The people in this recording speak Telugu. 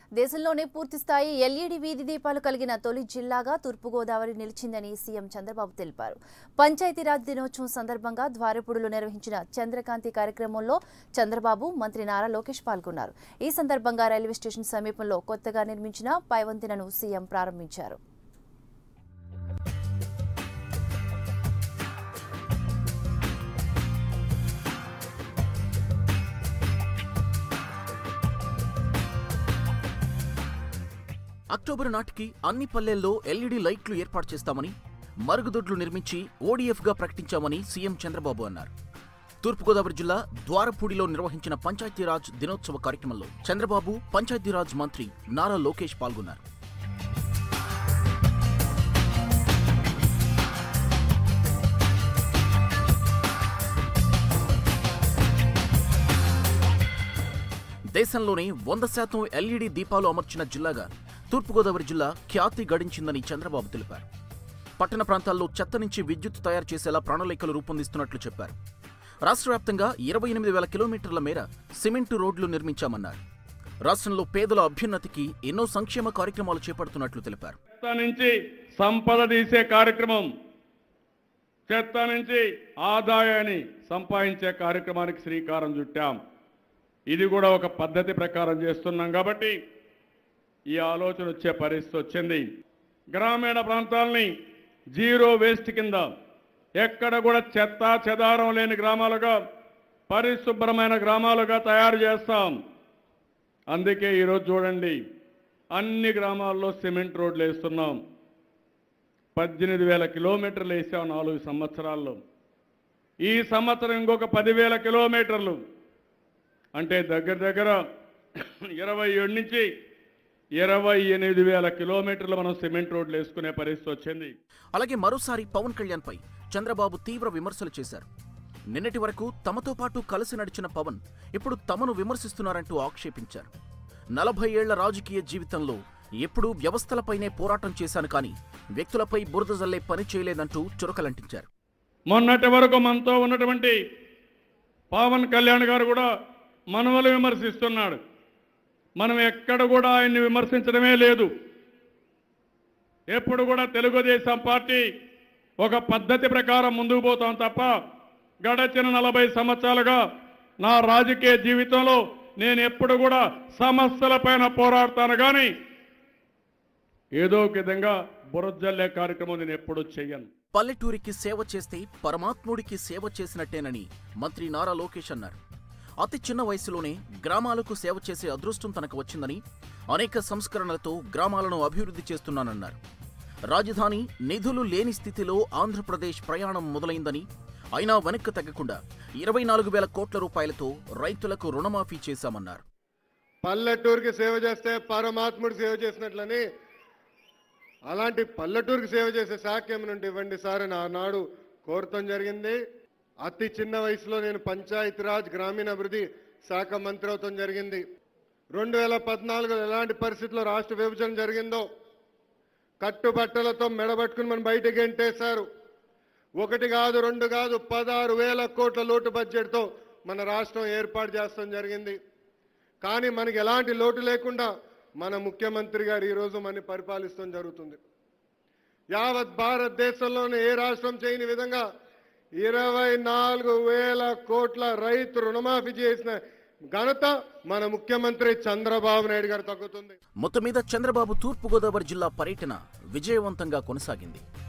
దేశంలోనే పూర్తిస్థాయి ఎల్ఈడి వీధి దీపాలు కలిగిన తొలి జిల్లాగా తూర్పుగోదావరి నిలిచిందని సీఎం చంద్రబాబు తెలిపారు పంచాయతీరాజ్ దినోత్సవం సందర్భంగా ద్వారపుడులో నిర్వహించిన చంద్రకాంతి కార్యక్రమంలో చంద్రబాబు మంత్రి నారా లోకేష్ పాల్గొన్నారు ఈ సందర్భంగా రైల్వే స్టేషన్ సమీపంలో కొత్తగా నిర్మించిన పైవంతెనను సీఎం ప్రారంభించారు అక్టోబర్ నాటికి అన్ని పల్లెల్లో ఎల్ఈడీ లైట్లు ఏర్పాటు చేస్తామని మరుగుదొడ్లు నిర్మించి ఓడీఎఫ్గా ప్రకటించామని సీఎం చంద్రబాబు అన్నారు తూర్పుగోదావరి జిల్లా ద్వారపూడిలో నిర్వహించిన పంచాయతీరాజ్ దినోత్సవ కార్యక్రమంలో చంద్రబాబు పంచాయతీరాజ్ మంత్రి నారా లోకేష్ పాల్గొన్నారు దేశంలోనే వంద శాతం ఎల్ఈడీ దీపాలు అమర్చిన జిల్లాగా తూర్పుగోదావరి జిల్లా ఖ్యాతి గడించిందని చంద్రబాబు తెలిపారు పట్టణ ప్రాంతాల్లో చెత్త నుంచి విద్యుత్ తయారు చేసేలా ప్రణాళికలు రూపొందిస్తున్నట్లు చెప్పారు రాష్ట్ర వ్యాప్తంగా ఇరవై ఎనిమిది వేల కిలోమీటర్ల మేర సిమెంటు రోడ్లు నిర్మించామన్నారు రాష్ట్రంలో పేదల అభ్యున్నతికి ఎన్నో సంక్షేమ కార్యక్రమాలు చేపడుతున్నట్లు తెలిపారు చెత్త నుంచి సంపద తీసే కార్యక్రమం చెత్త నుంచి ఆదాయాన్ని సంపాదించే కార్యక్రమానికి శ్రీకారం చుట్టాం ఇది కూడా ఒక పద్ధతి ప్రకారం చేస్తున్నాం కాబట్టి ఈ ఆలోచన వచ్చే పరిస్థితి వచ్చింది గ్రామీణ ప్రాంతాలని జీరో వేస్ట్ కింద ఎక్కడ కూడా చెత్త చెదారం లేని గ్రామాలుగా పరిశుభ్రమైన గ్రామాలుగా తయారు చేస్తాం అందుకే ఈరోజు చూడండి అన్ని గ్రామాల్లో సిమెంట్ రోడ్లు వేస్తున్నాం పద్దెనిమిది వేల కిలోమీటర్లు వేసాం నాలుగు సంవత్సరాల్లో ఈ సంవత్సరం ఇంకొక పదివేల కిలోమీటర్లు అంటే దగ్గర దగ్గర ఇరవై ఏడు నుంచి ఇరవై ఎనిమిది వేల కిలోమీటర్లు మనం సిమెంట్ రోడ్లు వేసుకునే పరిస్థితి వచ్చింది అలాగే మరోసారి పవన్ కళ్యాణ్ పై చంద్రబాబు తీవ్ర విమర్శలు చేశారు నిన్నటి వరకు తమతో పాటు కలిసి నడిచిన పవన్ ఇప్పుడు తమను విమర్శిస్తున్నారంటూ ఆక్షేపించారు నలభై ఏళ్ల రాజకీయ జీవితంలో ఎప్పుడూ వ్యవస్థలపైనే పోరాటం చేశాను కానీ వ్యక్తులపై బురద జల్లే పని చేయలేదంటూ చురకలంటించారు మొన్నటి వరకు మనతో ఉన్నటువంటి పవన్ కళ్యాణ్ గారు కూడా మనవలు విమర్శిస్తున్నాడు మనం ఎక్కడ కూడా ఆయన్ని విమర్శించడమే లేదు ఎప్పుడు కూడా తెలుగుదేశం పార్టీ ఒక పద్ధతి ప్రకారం ముందుకు పోతాం తప్ప గడచిన నలభై సంవత్సరాలుగా నా రాజకీయ జీవితంలో నేను ఎప్పుడు కూడా సమస్యలపైన పోరాడతాను కానీ ఏదో ఒక విధంగా బురజల్లే కార్యక్రమం నేను ఎప్పుడూ చెయ్యను పల్లెటూరికి సేవ చేస్తే పరమాత్ముడికి సేవ చేసినట్టేనని మంత్రి నారా లోకేష్ అన్నారు అతి చిన్న వయసులోనే గ్రామాలకు సేవ చేసే అదృష్టం తనకు వచ్చిందని అనేక సంస్కరణలతో గ్రామాలను అభివృద్ధి చేస్తున్నానన్నారు రాజధాని నిధులు లేని స్థితిలో ఆంధ్రప్రదేశ్ ప్రయాణం మొదలైందని అయినా వెనక్కి తగ్గకుండా ఇరవై నాలుగు వేల కోట్ల రూపాయలతో రైతులకు రుణమాఫీ చేశామన్నారు పల్లెటూరుకి సేవ చేస్తే పరమాత్ముడు సేవ చేసినట్లని అలాంటి పల్లెటూరుకి సేవ చేసే శాఖ ఏమైనా ఇవ్వండి సార్ అని ఆనాడు కోరటం జరిగింది అతి చిన్న వయసులో నేను పంచాయతీరాజ్ గ్రామీణాభివృద్ధి శాఖ మంత్రి అవటం జరిగింది రెండు వేల పద్నాలుగులో ఎలాంటి పరిస్థితుల్లో రాష్ట్ర విభజన జరిగిందో కట్టుబట్టలతో మెడబట్టుకుని మనం బయటకి గెంటేశారు ఒకటి కాదు రెండు కాదు పదహారు వేల కోట్ల లోటు బడ్జెట్తో మన రాష్ట్రం ఏర్పాటు చేస్తాం జరిగింది కానీ మనకి ఎలాంటి లోటు లేకుండా మన ముఖ్యమంత్రి గారు ఈరోజు మనని పరిపాలిస్తాం జరుగుతుంది యావత్ భారతదేశంలోనే ఏ రాష్ట్రం చేయని విధంగా ఇరవై నాలుగు వేల కోట్ల రైతు రుణమాఫీ చేసిన ఘనత మన ముఖ్యమంత్రి చంద్రబాబు నాయుడు గారు తగ్గుతుంది మొత్తం మీద చంద్రబాబు తూర్పుగోదావరి జిల్లా పర్యటన విజయవంతంగా కొనసాగింది